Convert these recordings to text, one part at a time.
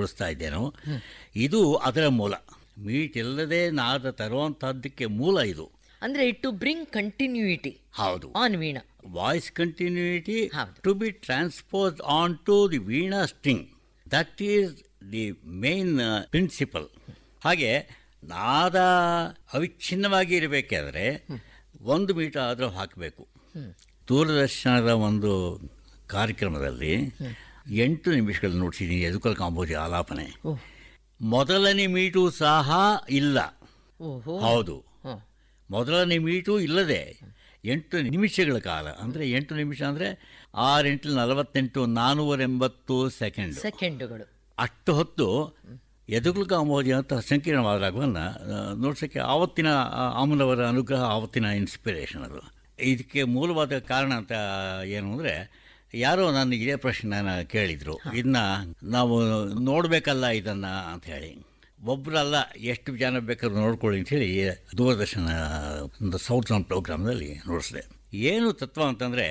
ತಿಳಿಸ್ಕೊಡಿಸ್ತಾ ಇದ್ದೇನೋ ಇದು ಅದರ ಮೂಲ ಮೀಟ್ ಇಲ್ಲದೆ ನಾದ ತರುವಂತಹದ್ದಕ್ಕೆ ಮೂಲ ಇದು ಅಂದ್ರೆ ಟು ಬ್ರಿಂಗ್ ಕಂಟಿನ್ಯೂಯಿಟಿ ಹೌದು ಆನ್ ವೀಣಾ ವಾಯ್ಸ್ ಕಂಟಿನ್ಯೂಟಿ ಹೌದು. To be transpose on to the veena string that is the main principle ಹಾಗೆ ನಾದ ಅವಿಚ್ಛಿನ್ನವಾಗಿ ಇರಬೇಕಾದ್ರೆ ಒಂದು ಮೀಟ ಆದರೂ ಹಾಕಬೇಕು ದೂರದರ್ಶನದ ಒಂದು ಕಾರ್ಯಕ್ರಮದಲ್ಲಿ ಎಂಟು ನಿಮಿಷಗಳು ನೋಡ್ಸಿದ್ದೀನಿ ಎದುಕಲ್ ಕಾಂಬೋಜಿ ಆಲಾಪನೆ ಓಹ್ ಮೊದಲನೇ ಮೀಟು ಸಹ ಇಲ್ಲ ಓಹೋ ಹೌದು ಹ್ಮ್. ಮೊದಲನೇ ಮೀಟು ಇಲ್ಲದೆ ಎಂಟು ನಿಮಿಷಗಳ ಕಾಲ ಅಂದರೆ ಎಂಟು ನಿಮಿಷ ಅಂದರೆ ಆರೆಂಟು ನಲವತ್ತೆಂಟು ನಾನ್ನೂರ ಎಂಬತ್ತು ಸೆಕೆಂಡ್ ಸೆಕೆಂಡುಗಳು ಅಷ್ಟು ಹೊತ್ತು ಎದುಗುಲು ಕಾಮೋಜಿ ಅಂತ ಸಂಕೀರ್ಣವಾದ ರಾಗವನ್ನು ನೋಡ್ಸೋಕ್ಕೆ ಆವತ್ತಿನ ಆ, ಅಮ್ಮನವರ ಅನುಗ್ರಹ ಆವತ್ತಿನ ಇನ್ಸ್ಪಿರೇಷನ್ ಅದು ಇದಕ್ಕೆ ಮೂಲವಾದ ಕಾರಣ ಅಂತ ಏನು ಅಂದರೆ ಯಾರೋ ನನಗೆ ಇದೇ ಪ್ರಶ್ನೆನ ಕೇಳಿದರು ಇದನ್ನ ನಾವು ನೋಡಬೇಕಲ್ಲ ಇದನ್ನು ಅಂತ ಹೇಳಿ ಒಬ್ಬರಲ್ಲ ಎಷ್ಟು ಜನ ಬೇಕಾದ್ರೂ ನೋಡ್ಕೊಳ್ಳಿ ಅಂಥೇಳಿ ದೂರದರ್ಶನ ಒಂದು ಸೌತ್ ಸೌಂಡ್ ಪ್ರೋಗ್ರಾಮ್ನಲ್ಲಿ ನೋಡಿಸಿದೆ ಏನು ತತ್ವ ಅಂತಂದರೆ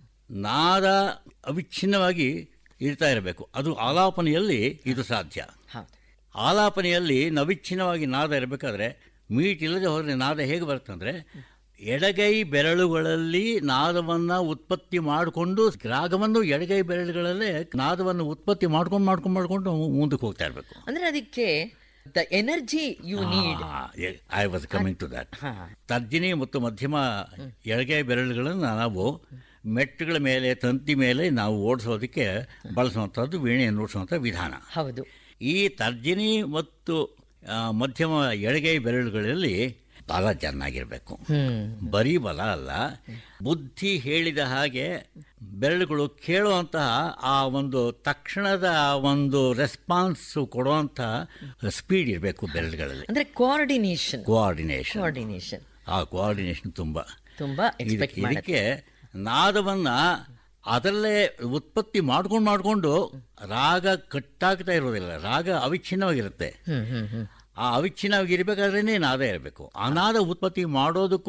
ನಾದ ಅವಿಚ್ಛಿನ್ನವಾಗಿ ಇರ್ತಾ ಇರಬೇಕು ಅದು ಆಲಾಪನೆಯಲ್ಲಿ ಇದು ಸಾಧ್ಯ ಹೌದು ಆಲಾಪನೆಯಲ್ಲಿ ನವಿಚ್ಛಿನ್ನವಾಗಿ ನಾದ ಇರಬೇಕಾದ್ರೆ ಮೀಟ್ ಇಲ್ಲದೆ ಹೋದರೆ ನಾದ ಹೇಗೆ ಬರುತ್ತಂದರೆ ಎಡಗೈ ಬೆರಳುಗಳಲ್ಲಿ ನಾದವನ್ನು ಉತ್ಪತ್ತಿ ಮಾಡಿಕೊಂಡು ರಾಗವನ್ನು ಎಡಗೈ ಬೆರಳುಗಳಲ್ಲೇ ನಾದವನ್ನು ಉತ್ಪತ್ತಿ ಮಾಡ್ಕೊಂಡು ಮಾಡ್ಕೊಂಡು ಮಾಡ್ಕೊಂಡು ಮುಂದಕ್ಕೆ ಹೋಗ್ತಾ ಇರಬೇಕು ಅಂದ್ರೆ ಅದಕ್ಕೆ the energy you need I was coming to that ಹಾ ತರ್ಜನಿ ಮತ್ತು ಮಧ್ಯಮ ಎಡಗೈ ಬೆರಳುಗಳನ್ನು ನಾವು ಮೆಟ್ಟುಗಳ ಮೇಲೆ ತಂತಿ ಮೇಲೆ ನಾವು ಓಡಿಸೋದಕ್ಕೆ ಬಳಸುವಂಥದ್ದು ವೀಣೆಯನ್ನು ನುಡಿಸುವಂಥ ವಿಧಾನ ಹೌದು ಈ ತರ್ಜನಿ ಮತ್ತು ಆ, ಮಧ್ಯಮ ಎಡಗೈ ಬೆರಳುಗಳಲ್ಲಿ ಬಲ ಚೆನ್ನಾಗಿರಬೇಕು ಹ್ಮ್ ಬರೀ ಬಲ ಅಲ್ಲ ಬುದ್ಧಿ ಹೇಳಿದ ಹಾಗೆ ಬೆರಳುಗಳು ಕೇಳುವಂತಹ ಆ ಒಂದು ತಕ್ಷಣದ ಒಂದು ರೆಸ್ಪಾನ್ಸ್ ಕೊಡುವಂತಹ ಸ್ಪೀಡ್ ಇರಬೇಕು ಬೆರಳುಗಳಲ್ಲಿ ಅಂದ್ರೆ ಕೋಆರ್ಡಿನೇಷನ್ ಕೋಆರ್ಡಿನೇಷನ್ ಕೋಆರ್ಡಿನೇಷನ್ ಆ ಕೋಆರ್ಡಿನೇಷನ್ ತುಂಬ ತುಂಬಾ ಎಕ್ಸ್ಪೆಕ್ಟ್ ಇದಕ್ಕೆ- ಮಾಡುತ್ತೆ ಇದಕ್ಕೆ ನಾದವನ್ನ ಅದರಲ್ಲೇ ಉತ್ಪತ್ತಿ ಮಾಡ್ಕೊಂಡು ಮಾಡಿಕೊಂಡು ರಾಗ ಕಟ್ಟಾಗ್ತಾ ಇರೋದಿಲ್ಲ ರಾಗ ಅವಿಚ್ಛಿನ್ನವಾಗಿರುತ್ತೆ ಹ್ಮ್ ಹ್ಮ್ ಹ್ಮ್ ಆ ಅವಿಚ್ಛಿನ್ನವಾಗಿ ಇರಬೇಕಾದ್ರೇ ನಾದ ಇರಬೇಕು ಆ ನಾದ ಉತ್ಪತ್ತಿ ಮಾಡೋದಕ್ಕೂ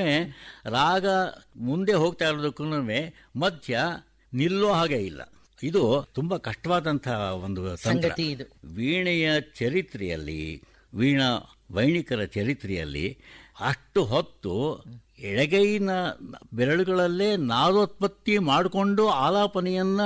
ರಾಗ ಮುಂದೆ ಹೋಗ್ತಾ ಇರೋದಕ್ಕೂ ಮಧ್ಯ ನಿಲ್ಲೋ ಹಾಗೆ ಇಲ್ಲ ಇದು ತುಂಬಾ ಕಷ್ಟವಾದಂತಹ ಒಂದು ತಂತ್ರ ಸಂಗತಿ ಇದು ವೀಣೆಯ ಚರಿತ್ರೆಯಲ್ಲಿ ವೀಣಾ ವೈಣಿಕರ ಚರಿತ್ರೆಯಲ್ಲಿ ಅಷ್ಟು ಹೊತ್ತು ಎಡಗೈನ ಬೆರಳುಗಳಲ್ಲೇ ನಾದೋತ್ಪತ್ತಿ ಮಾಡಿಕೊಂಡು ಆಲಾಪನೆಯನ್ನ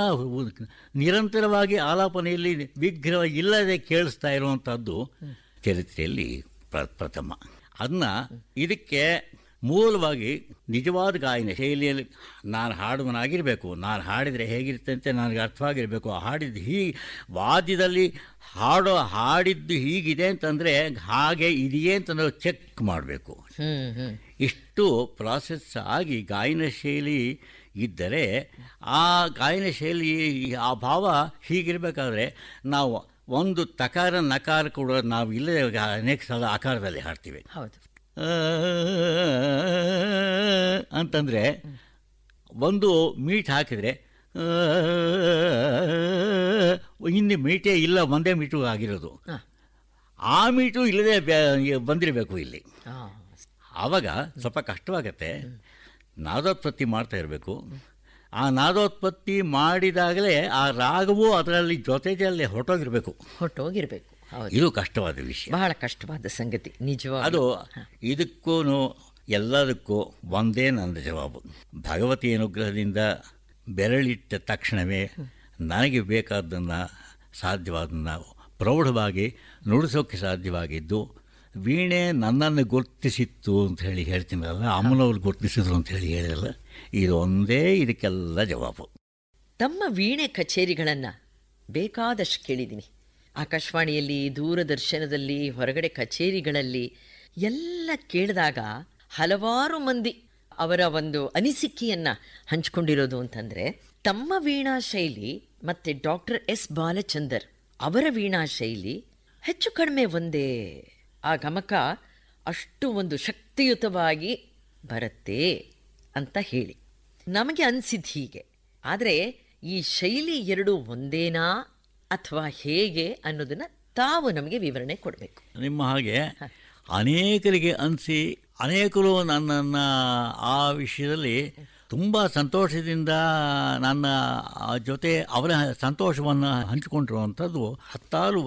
ನಿರಂತರವಾಗಿ ಆಲಾಪನೆಯಲ್ಲಿ ವಿಗ್ರಹ ಇಲ್ಲದೆ ಕೇಳಿಸ್ತಾ ಇರುವಂತಹದ್ದು ಚರಿತ್ರೆಯಲ್ಲಿ ಪ್ರ- ಪ್ರಥಮ ಅದನ್ನ ಇದಕ್ಕೆ ಮೂಲವಾಗಿ ನಿಜವಾದ ಗಾಯನ ಶೈಲಿಯಲ್ಲಿ ನಾನು ಹಾಡುವನಾಗಿರಬೇಕು ನಾನು ಹಾಡಿದರೆ ಹೇಗಿರುತ್ತೆ ಅಂತ ನನಗೆ ಅರ್ಥವಾಗಿರಬೇಕು ಹಾಡಿದ್ದು ಹೀ ವಾದ್ಯದಲ್ಲಿ ಹಾಡೋ ಹಾಡಿದ್ದು ಹೀಗಿದೆ ಅಂತಂದರೆ ಹಾಗೆ ಇದೆಯೇ ಅಂತ ನಾವು ಚೆಕ್ ಮಾಡಬೇಕು ಹ್ಮ್ ಹ್ಮ್ ಇಷ್ಟು ಪ್ರಾಸೆಸ್ ಆಗಿ ಗಾಯನ ಶೈಲಿ ಇದ್ದರೆ ಆ ಗಾಯನ ಶೈಲಿ ಆ ಭಾವ ಹೀಗಿರಬೇಕಾದ್ರೆ ನಾವು ಒಂದು ತಕಾರ ನಕಾರ ಕೂಡ ನಾವು ಇಲ್ಲದೆ ಅನೇಕ ಸಲ ಆಕಾರದಲ್ಲಿ ಹಾಡ್ತೀವಿ ಹೌದು ಆ, ಅಂತಂದರೆ ಒಂದು ಮೀಟ್ ಹಾಕಿದರೆ ಆ, ಹಿಂದೆ ಮೀಟೇ ಇಲ್ಲ ಒಂದೇ ಮೀಟು ಆಗಿರೋದು ಹಾ. ಆ ಮೀಟು ಇಲ್ಲದೆ ಬೆ- ಬಂದಿರಬೇಕು ಇಲ್ಲಿ ಆ, ಆವಾಗ ಸ್ವಲ್ಪ ಕಷ್ಟವಾಗತ್ತೆ ನಾದೋತ್ಪತ್ತಿ ಮಾಡ್ತಾ ಇರಬೇಕು ಆ ನಾದೋತ್ಪತ್ತಿ ಮಾಡಿದಾಗಲೇ ಆ ರಾಗವು ಅದರಲ್ಲಿ ಜೊತೆ ಜೊತೆ ಹೊರಟೋಗಿರಬೇಕು ಹೊರ್ಟೋಗಿರ್ಬೇಕು ಹೌದು ಇದು ಕಷ್ಟವಾದ ವಿಷಯ ಬಹಳ ಕಷ್ಟವಾದ ಸಂಗತಿ ನಿಜವಾಗಿ ಅದು ಇದಕ್ಕೂ ಎಲ್ಲದಕ್ಕೂ ಒಂದೇ ನನ್ನ ಜವಾಬು ಭಗವತಿ ಅನುಗ್ರಹದಿಂದ ಬೆರಳಿಟ್ಟ ತಕ್ಷಣವೇ ನನಗೆ ಬೇಕಾದ್ದನ್ನು ಸಾಧ್ಯವಾದನ್ನು ಪ್ರೌಢವಾಗಿ ನುಡಿಸೋಕ್ಕೆ ಸಾಧ್ಯವಾಗಿದ್ದು ವೀಣೆ ನನ್ನನ್ನು ಗುರುತಿಸಿತ್ತು ಅಂತ ಹೇಳಿ ಹೇಳ್ತೀನಲ್ಲ ಅಮ್ಮನವ್ರು ಗುರುತಿಸಿದ್ರು ಅಂತ ಹೇಳಿ ಹೇಳಿದಲ್ಲ ಇದು ಒಂದೇ ಇದಕ್ಕೆಲ್ಲ ಜವಾಬು ತಮ್ಮ ವೀಣೆ ಕಚೇರಿಗಳನ್ನ ಬೇಕಾದಷ್ಟು ಕೇಳಿದ್ದೀನಿ ಆಕಾಶವಾಣಿಯಲ್ಲಿ ದೂರದರ್ಶನದಲ್ಲಿ ಹೊರಗಡೆ ಕಚೇರಿಗಳಲ್ಲಿ ಎಲ್ಲ ಕೇಳಿದಾಗ ಹಲವಾರು ಮಂದಿ ಅವರ ಒಂದು ಅನಿಸಿಕೆಯನ್ನ ಹಂಚಿಕೊಂಡಿರೋದು ಅಂತಂದ್ರೆ ತಮ್ಮ ವೀಣಾ ಶೈಲಿ ಮತ್ತೆ ಡಾಕ್ಟರ್ ಎಸ್ ಬಾಲಚಂದರ್ ಅವರ ವೀಣಾ ಶೈಲಿ ಹೆಚ್ಚು ಕಡಿಮೆ ಒಂದೇ ಆ ಗಮಕ ಅಷ್ಟು ಒಂದು ಶಕ್ತಿಯುತವಾಗಿ ಬರುತ್ತೆ ಅಂತ ಹೇಳಿ ನಮಗೆ ಅನಿಸಿದ್ದು ಹೀಗೆ ಆದರೆ ಈ ಶೈಲಿ ಎರಡು ಒಂದೇನಾ ಅಥವಾ ಹೇಗೆ ಅನ್ನೋದನ್ನ ತಾವು ನಮಗೆ ವಿವರಣೆ ಕೊಡಬೇಕು ನಿಮ್ಮ ಹಾಗೆ ಅನೇಕರಿಗೆ ಅನಿಸಿ ಅನೇಕರು ನನ್ನನ್ನು ಆ ವಿಷಯದಲ್ಲಿ ತುಂಬ ಸಂತೋಷದಿಂದ ನನ್ನ ಆ ಜೊತೆ ಅವರ ಸಂತೋಷವನ್ನು ಹಂಚಿಕೊಂಡಿರುವಂಥದ್ದು ಹತ್ತಾರು